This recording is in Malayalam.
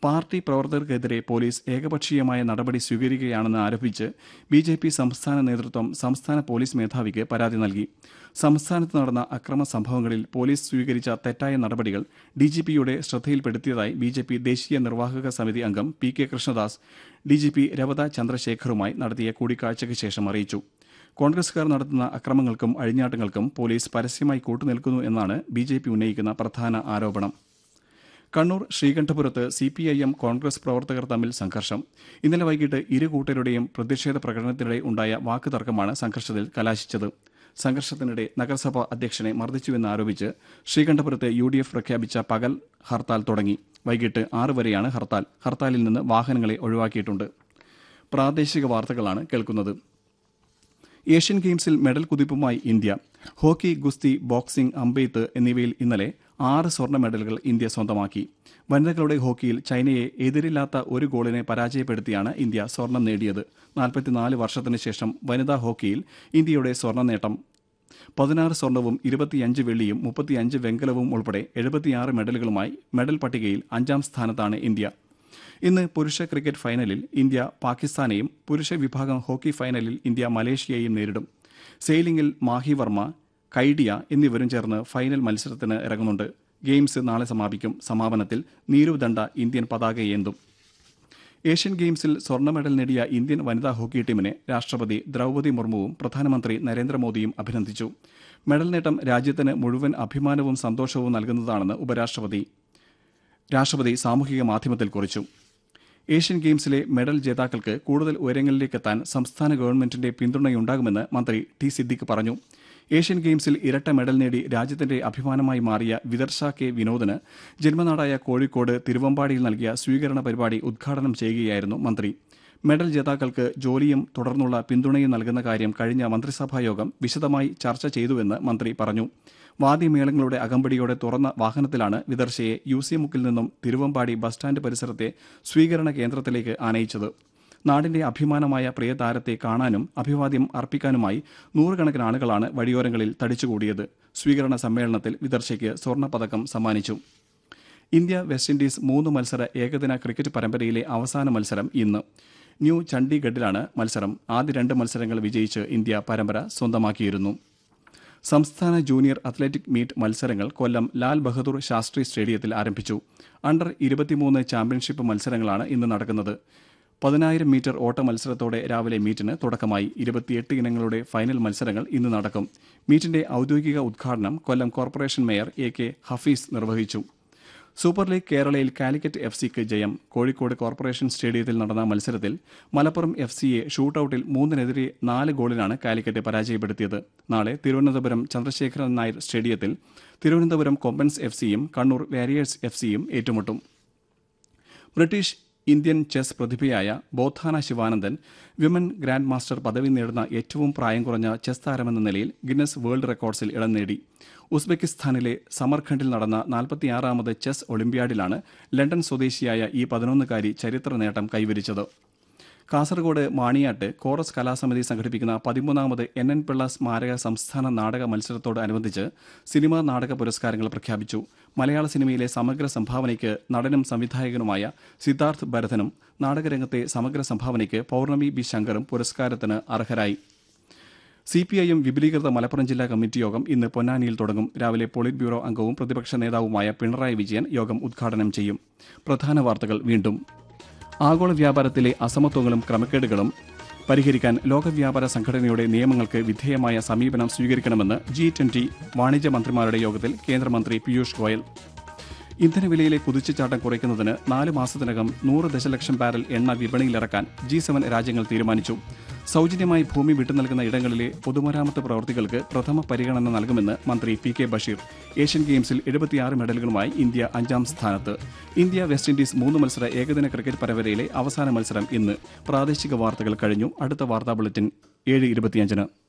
പാർട്ടി പ്രവർത്തകർക്കെതിരെ പോലീസ് ഏകപക്ഷീയമായ നടപടി സ്വീകരിക്കുകയാണെന്ന് ആരോപിച്ച് ബി ജെ പി സംസ്ഥാന നേതൃത്വം സംസ്ഥാന പോലീസ് മേധാവിക്ക് പരാതി നൽകി സംസ്ഥാനത്ത് നടന്ന അക്രമ സംഭവങ്ങളിൽ പോലീസ് സ്വീകരിച്ച തെറ്റായ നടപടികൾ ഡി ജി പിയുടെ ശ്രദ്ധയിൽപ്പെടുത്തിയതായി ബി ജെ പി ദേശീയ നിർവാഹക സമിതി അംഗം P K Krishnadas D G P Ravada ചന്ദ്രശേഖറുമായി നടത്തിയ കൂടിക്കാഴ്ചയ്ക്ക് ശേഷം അറിയിച്ചു കോൺഗ്രസുകാർ നടത്തുന്ന അക്രമങ്ങൾക്കും അഴിഞ്ഞാട്ടങ്ങൾക്കും പോലീസ് പരസ്യമായി കൂട്ടുനിൽക്കുന്നു എന്നാണ് ബി ജെ പി ഉന്നയിക്കുന്ന പ്രധാന ആരോപണം കണ്ണൂർ ശ്രീകണ്ഠപുരത്ത് C P I M Congress പ്രവർത്തകർ തമ്മിൽ സംഘർഷം ഇന്നലെ വൈകിട്ട് ഇരു കൂട്ടരുടെയും പ്രതിഷേധ പ്രകടനത്തിനിടെ ഉണ്ടായ വാക്കുതർക്കമാണ് സംഘർഷത്തിൽ കലാശിച്ചത് സംഘർഷത്തിനിടെ നഗരസഭാ അധ്യക്ഷനെ മർദ്ദിച്ചുവെന്നാരോപിച്ച് ശ്രീകണ്ഠപുരത്ത് യു ഡി എഫ് പ്രഖ്യാപിച്ച പകൽ ഹർത്താൽ തുടങ്ങി വൈകിട്ട് ആറ് വരെയാണ് ഹർത്താൽ ഹർത്താലിൽ നിന്ന് വാഹനങ്ങളെ ഒഴിവാക്കിയിട്ടുണ്ട് പ്രാദേശിക വാർത്തകളാണ് കേൾക്കുന്നത് ഏഷ്യൻ ഗെയിംസിൽ മെഡൽ കുതിപ്പുമായി ഇന്ത്യ ഹോക്കി ഗുസ്തി ബോക്സിംഗ് അമ്പെയ്ത്ത് എന്നിവയിൽ ഇന്നലെ ആറ് സ്വർണ്ണ മെഡലുകൾ ഇന്ത്യ സ്വന്തമാക്കി വനിതകളുടെ ഹോക്കിയിൽ ചൈനയെ എതിരില്ലാത്ത ഒരു ഗോളിനെ പരാജയപ്പെടുത്തിയാണ് ഇന്ത്യ സ്വർണം നേടിയത് നാൽപ്പത്തിനാല് വർഷത്തിന് ശേഷം വനിതാ ഹോക്കിയിൽ ഇന്ത്യയുടെ സ്വർണ്ണ നേട്ടം പതിനാറ് സ്വർണവും ഇരുപത്തിയഞ്ച് വെള്ളിയും മുപ്പത്തിയഞ്ച് വെങ്കലവും ഉൾപ്പെടെ എഴുപത്തിയാറ് മെഡലുകളുമായി മെഡൽ പട്ടികയിൽ അഞ്ചാം സ്ഥാനത്താണ് ഇന്ത്യ ഇന്ന് പുരുഷ ക്രിക്കറ്റ് ഫൈനലിൽ ഇന്ത്യ പാകിസ്ഥാനെയും പുരുഷ വിഭാഗം ഹോക്കി ഫൈനലിൽ ഇന്ത്യ മലേഷ്യയെയും നേരിടും സെയിലിംഗിൽ മാഹി വർമ്മ കൈഡിയ എന്നിവരും ചേർന്ന് ഫൈനൽ മത്സരത്തിന് ഇറങ്ങുന്നുണ്ട് ഗെയിംസ് നാളെ സമാപിക്കും സമാപനത്തിൽ നീരവ് ദണ്ഡ ഇന്ത്യൻ പതാകയേന്തും ഏഷ്യൻ ഗെയിംസിൽ സ്വർണ്ണ മെഡൽ നേടിയ ഇന്ത്യൻ വനിതാ ഹോക്കി ടീമിനെ രാഷ്ട്രപതി ദ്രൗപദി മുർമുവും പ്രധാനമന്ത്രി നരേന്ദ്രമോദിയും അഭിനന്ദിച്ചു മെഡൽ നേട്ടം രാജ്യത്തിന് മുഴുവൻ അഭിമാനവും സന്തോഷവും നൽകുന്നതാണെന്ന് ഉപരാഷ്ട്രപതി രാഷ്ട്രപതി സാമൂഹിക മാധ്യമത്തിൽ കുറിച്ചു ഏഷ്യൻ ഗെയിംസിലെ മെഡൽ ജേതാക്കൾക്ക് കൂടുതൽ ഉയരങ്ങളിലേക്കെത്താൻ സംസ്ഥാന ഗവൺമെന്റിന്റെ പിന്തുണയുണ്ടാകുമെന്ന് മന്ത്രി ടി സിദ്ദിഖ് പറഞ്ഞു ഏഷ്യൻ ഗെയിംസിൽ ഇരട്ട മെഡൽ നേടി രാജ്യത്തിന്റെ അഭിമാനമായി മാറിയ വിദർശ കെ വിനോദിന് ജന്മനാടായ കോഴിക്കോട് തിരുവമ്പാടിയിൽ നൽകിയ സ്വീകരണ പരിപാടി ഉദ്ഘാടനം ചെയ്യുകയായിരുന്നു മന്ത്രി മെഡൽ ജേതാക്കൾക്ക് ജോലിയും തുടർന്നുള്ള പിന്തുണയും നൽകുന്ന കാര്യം കഴിഞ്ഞ മന്ത്രിസഭായോഗം വിശദമായി ചർച്ച ചെയ്തുവെന്ന് മന്ത്രി പറഞ്ഞു വാദ്യമേളങ്ങളുടെ അകമ്പടിയോടെ തുറന്ന വാഹനത്തിലാണ് വിദർശയെ യു സി മുക്കിൽ നിന്നും തിരുവമ്പാടി ബസ് സ്റ്റാൻഡ് പരിസരത്തെ സ്വീകരണ കേന്ദ്രത്തിലേക്ക് ആനയിച്ചത് നാടിന്റെ അഭിമാനമായ പ്രിയ താരത്തെ കാണാനും അഭിവാദ്യം അർപ്പിക്കാനുമായി നൂറുകണക്കിന് ആളുകളാണ് വഴിയോരങ്ങളിൽ തടിച്ചുകൂടിയത് സ്വീകരണ സമ്മേളനത്തിൽ വിദർശയ്ക്ക് സ്വർണ്ണ സമ്മാനിച്ചു ഇന്ത്യ വെസ്റ്റ് ഇൻഡീസ് മൂന്ന് മത്സര ഏകദിന ക്രിക്കറ്റ് പരമ്പരയിലെ അവസാന മത്സരം ഇന്ന് ന്യൂ ചണ്ഡീഗഡിലാണ് മത്സരം ആദ്യ രണ്ട് മത്സരങ്ങൾ വിജയിച്ച് ഇന്ത്യ പരമ്പര സ്വന്തമാക്കിയിരുന്നു സംസ്ഥാന ജൂനിയർ അത്ലറ്റിക് മീറ്റ് മത്സരങ്ങൾ കൊല്ലം ലാൽ ബഹദൂർ ശാസ്ത്രി സ്റ്റേഡിയത്തിൽ ആരംഭിച്ചു അണ്ടർ ഇരുപത്തിമൂന്ന് ചാമ്പ്യൻഷിപ്പ് മത്സരങ്ങളാണ് ഇന്ന് നടക്കുന്നത് പതിനായിരം മീറ്റർ ഓട്ട മത്സരത്തോടെ രാവിലെ മീറ്റിന് തുടക്കമായി ഇരുപത്തിയെട്ട് ഇനങ്ങളുടെ ഫൈനൽ മത്സരങ്ങൾ ഇന്ന് നടക്കും മീറ്റിന്റെ ഔദ്യോഗിക ഉദ്ഘാടനം Kollam corporation mayor A K Hafeez നിർവഹിച്ചു സൂപ്പർ ലീഗ് കേരളയിൽ കാലിക്കറ്റ് എഫ് സിക്ക് ജയം കോഴിക്കോട് കോർപ്പറേഷൻ സ്റ്റേഡിയത്തിൽ നടന്ന മത്സരത്തിൽ മലപ്പുറം എഫ് സിയെ ഷൂട്ടൌട്ടിൽ മൂന്നിനെതിരെ നാല് ഗോളിനാണ് കാലിക്കറ്റ് പരാജയപ്പെടുത്തിയത് നാളെ തിരുവനന്തപുരം ചന്ദ്രശേഖരൻ നായർ സ്റ്റേഡിയത്തിൽ തിരുവനന്തപുരം കൊമ്പൻസ് എഫ് സിയും കണ്ണൂർ വാരിയേഴ്സ് എഫ് സിയും ഏറ്റുമുട്ടും ബ്രിട്ടീഷ് ഇന്ത്യൻ ചെസ് പ്രതിഭയായ Bodhana Sivanandan women grand master പദവി നേടുന്ന ഏറ്റവും പ്രായം കുറഞ്ഞ ചെസ് താരമെന്ന നിലയിൽ ഗിന്നസ് വേൾഡ് റെക്കോർഡ്സിൽ ഇടം നേടി ഉസ്ബെക്കിസ്ഥാനിലെ സമർഖണ്ഡിൽ നടന്ന നാൽപ്പത്തിയാറാമത് ചെസ് ഒളിമ്പ്യാഡിലാണ് ലണ്ടൻ സ്വദേശിയായ ഈ പതിനൊന്നുകാരി ചരിത്ര നേട്ടം കൈവരിച്ചത് കാസർഗോഡ് മാണിയാട്ട് കോറസ് കലാസമിതി സംഘടിപ്പിക്കുന്ന പതിമൂന്നാമത് എൻ എൻ പിള്ള സ്മാരക സംസ്ഥാന നാടക മത്സരത്തോടനുബന്ധിച്ച് സിനിമാ നാടക പുരസ്കാരങ്ങൾ പ്രഖ്യാപിച്ചു മലയാള സിനിമയിലെ സമഗ്ര സംഭാവനയ്ക്ക് നടനും സംവിധായകനുമായ സിദ്ധാർത്ഥ് ഭരതനും നാടകരംഗത്തെ സമഗ്ര സംഭാവനയ്ക്ക് പൌർണമി ബി ശങ്കറും പുരസ്കാരത്തിന് അർഹരായി സി പി ഐ എം വിപുലീകൃത മലപ്പുറം ജില്ലാ കമ്മിറ്റി യോഗം ഇന്ന് പൊന്നാനിയിൽ തുടങ്ങും രാവിലെ പോളിറ്റ് ബ്യൂറോ അംഗവും പ്രതിപക്ഷ നേതാവുമായ പിണറായി വിജയൻ യോഗം ഉദ്ഘാടനം ചെയ്യും പ്രധാന വാർത്തകൾ വീണ്ടും ആഗോള വ്യാപാരത്തിലെ അസമത്വങ്ങളും ക്രമക്കേടുകളും പരിഹരിക്കാൻ ലോക വ്യാപാര സംഘടനയുടെ നിയമങ്ങൾക്ക് വിധേയമായ സമീപനം സ്വീകരിക്കണമെന്ന് ജി ട്വന്റി വാണിജ്യ മന്ത്രിമാരുടെ യോഗത്തിൽ കേന്ദ്രമന്ത്രി പീയൂഷ് ഗോയൽ ഇന്ധനവിലയിലെ കുതിച്ചുചാട്ടം കുറയ്ക്കുന്നതിന് നാല് മാസത്തിനകം നൂറ് ദശലക്ഷം ബാരൽ എണ്ണ വിപണിയിലിറക്കാൻ ജി സെവൻ രാജ്യങ്ങൾ തീരുമാനിച്ചു സൗജന്യമായി ഭൂമി വിട്ടുനൽകുന്ന ഇടങ്ങളിലെ പൊതുമരാമത്ത് പ്രവൃത്തികൾക്ക് പ്രഥമ പരിഗണന നൽകുമെന്ന് മന്ത്രി പി കെ ബഷീർ ഏഷ്യൻ ഗെയിംസിൽ എഴുപത്തിയാറ് മെഡലുകളുമായി ഇന്ത്യ അഞ്ചാം സ്ഥാനത്ത് ഇന്ത്യ വെസ്റ്റ് ഇൻഡീസ് മൂന്ന് മത്സര ഏകദിന ക്രിക്കറ്റ് പരമ്പരയിലെ അവസാന മത്സരം ഇന്ന് പ്രാദേശിക വാർത്തകൾ കഴിഞ്ഞു അടുത്ത വാർത്താ ബുള്ളറ്റിൻ ഏഴ് ഇരുപത്തിയഞ്ചിന്